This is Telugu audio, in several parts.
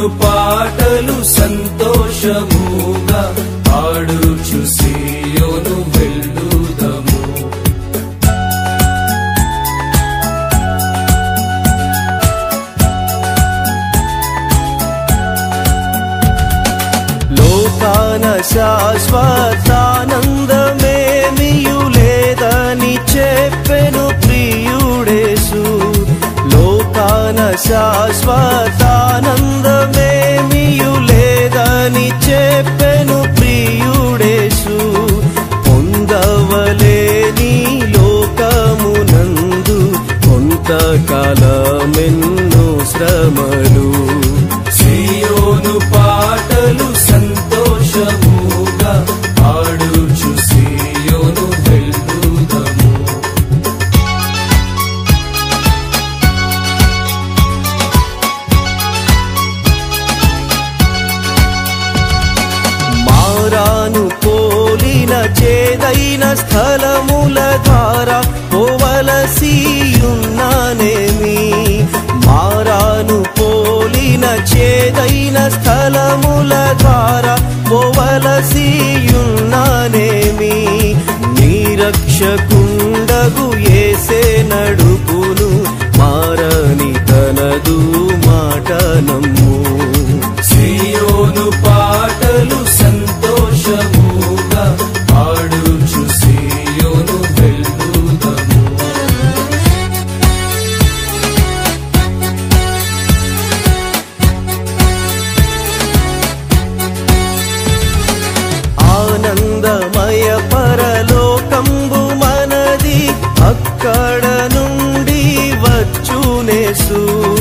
సియోను పాటలు సంతోషముగా పాడుచు సియోను వెళ్ళుదము లోకాన శాశ్వతానందమేమియు లేదని చెప్పెను ప్రియుడేసు లోకాన శాశ్వతానందమేమియు లేదని చెప్పెను ప్రియుడేసు పొందవలేని లోకమునందు కొంతకాలమెన్నో శ్రమలు సియోను పాటలు సంతోషముగా పాడుచు సియోను వెళ్ళుదము మారాను పోలిన చేదైన స్థలముల ద్వారా పోవలసియున్నానేమి మారాను పోలిన చేదైన స్థలముల ద్వారా పోవలసియున్నానేమి నీరక్షకుండగు ఏసే నడుపును మారని తనదు మాట నమ్ము సియోను పాటలు సంతోషముగా పాడుచు సియోను వెళ్ళుదము ఆనందమయ పరలోకంబు మనది అక్కడ నుండి వచ్చునేసు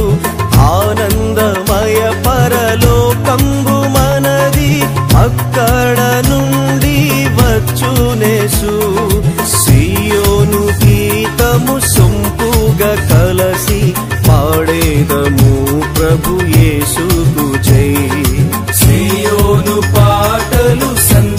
ఆనందమయ పరలోకంబు మనది అక్కడ నుండి వచ్చునేసు సియోను గీతము సొంపుగా కలసి పాడేదము ప్రభు యేసుకు జై సియోను పాటలు సంతోషముగా